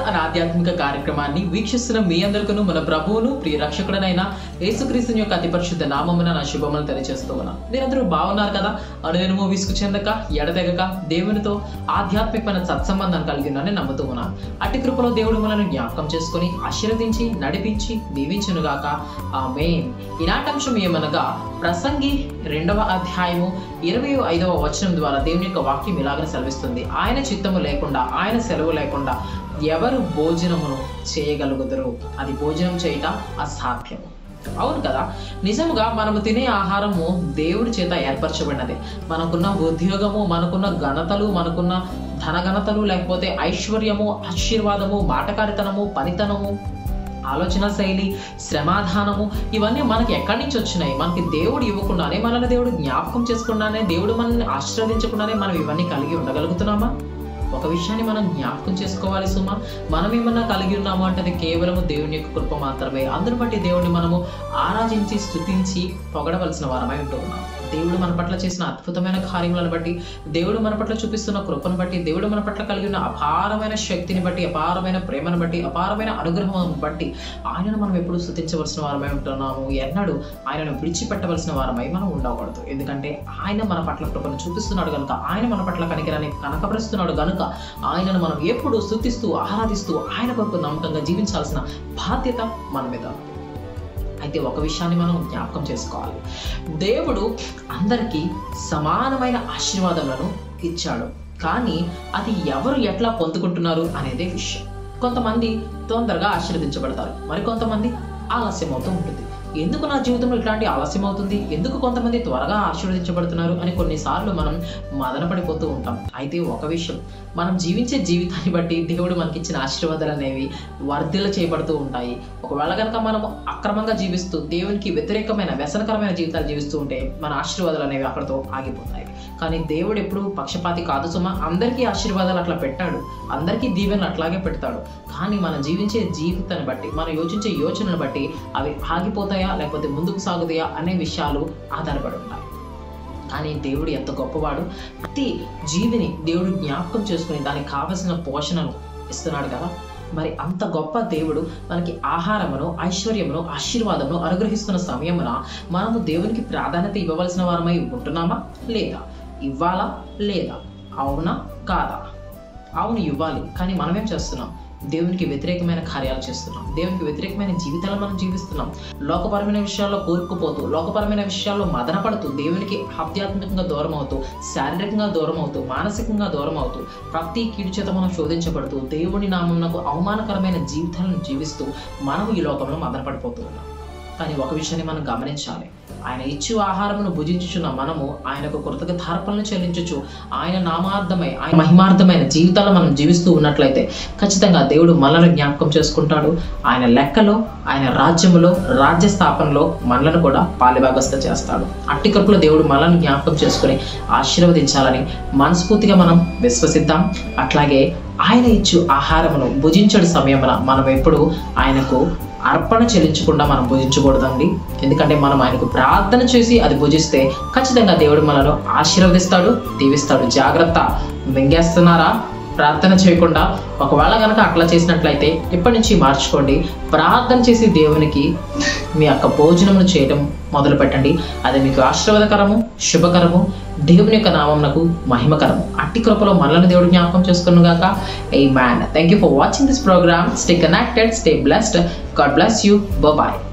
అనే ఆధ్యాత్మిక కార్యక్రమాన్ని వీక్షిస్తున్న మీ అందరికీ మన ప్రభువును ప్రియ రక్షకుడనైన యేసుక్రీస్తుని యొక్క అతి పరిశుద్ధ నామమున నా శుభములు తెలియజేస్తూ ఉన్నాను మీరందరూ బాగున్నారు కదా అనుదినము విసుగు చెందక ఎడతెగక దేవునితో ఆధ్యాత్మికమైన సత్సంబంధం కలిగి ఉందని నమ్ముతూ ఉన్నాను అట్టి కృపలో దేవుడు మనల్ని జ్ఞాపకం చేసుకొని ఆశీర్వదించి నడిపించి దీవించునుగాక ఆమేన్ ఈనాటి అంశం ఏమనగా ప్రసంగి రెండవ అధ్యాయము ఇరవై ఐదవ వచనం ద్వారా దేవుని యొక్క వాక్యం ఇలాగ సెలవిస్తుంది ఆయన చిత్తము లేకుండా ఆయన సెలవు లేకుండా ఎవరు భోజనమును చేయగలుగుదరు అది భోజనం చేయట అసాధ్యము అవును కదా నిజముగా మనము తినే ఆహారము దేవుడి చేత ఏర్పరచబడినది మనకున్న ఉద్యోగము మనకున్న ఘనతలు మనకున్న ధనఘనతలు లేకపోతే ఐశ్వర్యము ఆశీర్వాదము మాటకారితనము పనితనము ఆలోచన శైలి శ్రమాధానము ఇవన్నీ మనకి ఎక్కడి నుంచి వచ్చినాయి మనకి దేవుడు ఇవ్వకుండానే మనల్ని దేవుడు జ్ఞాపకం చేసుకుండానే దేవుడు మనల్ని ఆశీర్వదించకుండానే మనం ఇవన్నీ కలిగి ఉండగలుగుతున్నామా ఒక విషయాన్ని మనం జ్ఞాపకం చేసుకోవాలి సుమా మనం ఏమన్నా కలిగి ఉన్నాము అంటే అది కేవలము దేవుని యొక్క కృప మాత్రమే అందుని బట్టి దేవుడిని మనము ఆరాధించి స్తుతించి పొగడవలసిన వారమై ఉంటూ ఉన్నాం దేవుడు మన పట్ల చేసిన అద్భుతమైన కార్యములను బట్టి దేవుడు మన పట్ల చూపిస్తున్న కృపను బట్టి దేవుడు మన పట్ల కలిగి ఉన్న అపారమైన శక్తిని బట్టి అపారమైన ప్రేమను బట్టి అపారమైన అనుగ్రహం బట్టి ఆయనను మనం ఎప్పుడు స్థుతించవలసిన వారమై ఉంటున్నాము ఎన్నడూ ఆయనను విడిచిపెట్టవలసిన వారమై మనం ఉండకూడదు ఎందుకంటే ఆయన మన పట్ల కృపను చూపిస్తున్నాడు కనుక ఆయన మన పట్ల కనికరాన్ని కనకపరుస్తున్నాడు కనుక ఆయనను మనం ఎప్పుడు స్థుతిస్తూ ఆరాధిస్తూ ఆయన కొరకు నమ్మకంగా జీవించాల్సిన బాధ్యత మన మీద ఉంది. అయితే ఒక విషయాన్ని మనం జ్ఞాపకం చేసుకోవాలి దేవుడు అందరికీ సమానమైన ఆశీర్వాదములను ఇచ్చాడు కానీ అది ఎవరు ఎట్లా పొందుకుంటున్నారు అనేదే విషయం కొంతమంది తొందరగా ఆశీర్వదించబడతారు మరి కొంతమంది ఆలస్యం అవుతూ ఉంటుంది ఎందుకు నా జీవితంలో ఇట్లాంటి ఆలస్యం అవుతుంది ఎందుకు కొంతమంది త్వరగా ఆశీర్వదించబడుతున్నారు అని కొన్నిసార్లు మనం మదన పడిపోతూ ఉంటాం అయితే ఒక విషయం మనం జీవించే జీవితాన్ని బట్టి దేవుడు మనకిచ్చిన ఆశీర్వాదాలు అనేవి వర్ధిల్ల చేయబడుతూ ఉంటాయి ఒకవేళ కనుక మనం అక్రమంగా జీవిస్తూ దేవునికి వ్యతిరేకమైన వ్యసనకరమైన జీవితాలు జీవిస్తూ ఉంటే మన ఆశీర్వాదాలు అనేవి అక్కడతో ఆగిపోతాయి కానీ దేవుడు ఎప్పుడు పక్షపాతి కాదు సుమా అందరికీ ఆశీర్వాదాలు అట్లా పెట్టాడు అందరికీ దీవెనలు అట్లాగే పెడతాడు కానీ మనం జీవించే జీవితాన్ని బట్టి మనం యోచించే యోచనను బట్టి అవి ఆగిపోతాయా లేకపోతే ముందుకు సాగుతాయా అనే విషయాలు ఆధారపడి ఉంటాయి కానీ దేవుడు ఎంత గొప్పవాడు ప్రతి జీవిని దేవుడు జ్ఞాపకం చేసుకుని దానికి కావలసిన పోషణను ఇస్తున్నాడు కదా మరి అంత గొప్ప దేవుడు మనకి ఆహారమును ఐశ్వర్యమును ఆశీర్వాదమును అనుగ్రహిస్తున్న సమయమున మనము దేవునికి ప్రాధాన్యత ఇవ్వవలసిన వారమై ఉంటున్నామా లేదా ఇవ్వాలా లేదా అవునా కాదా అవును ఇవ్వాలి కానీ మనమేం చేస్తున్నాం దేవునికి వ్యతిరేకమైన కార్యాలు చేస్తున్నాం దేవునికి వ్యతిరేకమైన జీవితాలు మనం జీవిస్తున్నాం లోకపరమైన విషయాల్లో కూరుకుపోతూ లోకపరమైన విషయాల్లో మదనపడుతూ దేవునికి ఆధ్యాత్మికంగా దూరం అవుతూ శారీరకంగా దూరం అవుతూ మానసికంగా దూరం అవుతూ ప్రతి కీడు చేత మనం శోధించబడుతూ దేవుని నామమునకు అవమానకరమైన జీవితాలను జీవిస్తూ మనం ఈ లోకంలో మదనపడిపోతూ ఉన్నాం కానీ ఒక విషయాన్ని మనం గమనించాలి ఆయన ఇచ్చు ఆహారమును భుజించుచున్న మనము ఆయనకు కృతజ్ఞతార్పణలు చెల్లించుచు ఆయన నామార్థమై ఆయన మహిమార్థమైన జీవితాల్లో మనం జీవిస్తూ ఉన్నట్లయితే ఖచ్చితంగా దేవుడు మనలను జ్ఞాపకం చేసుకుంటాడు ఆయన లెక్కలో ఆయన రాజ్యములో రాజ్య స్థాపనలో మనలను కూడా పాలిభాగస్థ చేస్తాడు అట్టి కృపలో దేవుడు మనల్ని జ్ఞాపకం చేసుకుని ఆశీర్వదించాలని మనస్ఫూర్తిగా మనం విశ్వసిద్దాం అట్లాగే ఆయన ఇచ్చు ఆహారమును భుజించడు సమయమున మనం ఎప్పుడు ఆయనకు అర్పణ చెల్లించకుండా మనం భుజించకూడదండి ఎందుకంటే మనం ఆయనకు ప్రార్థన చేసి అది భుజిస్తే ఖచ్చితంగా దేవుడు మనను ఆశీర్వదిస్తాడు దీవిస్తాడు జాగ్రత్త మింగేస్తున్నారా ప్రార్థన చేయకుండా ఒకవేళ కనుక అట్లా చేసినట్లయితే ఇప్పటి నుంచి మార్చుకోండి ప్రార్థన చేసి దేవునికి మీ యొక్క భోజనమును చేయడం మొదలు పెట్టండి అది మీకు ఆశీర్వాదకరము శుభకరము దేవుని యొక్క నామమునకు మహిమకరము అట్టి కృపలో మనల్ని దేవుడు జ్ఞాపకం చేసుకును గాక amen thank you for watching this program stay connected stay blessed God bless you bye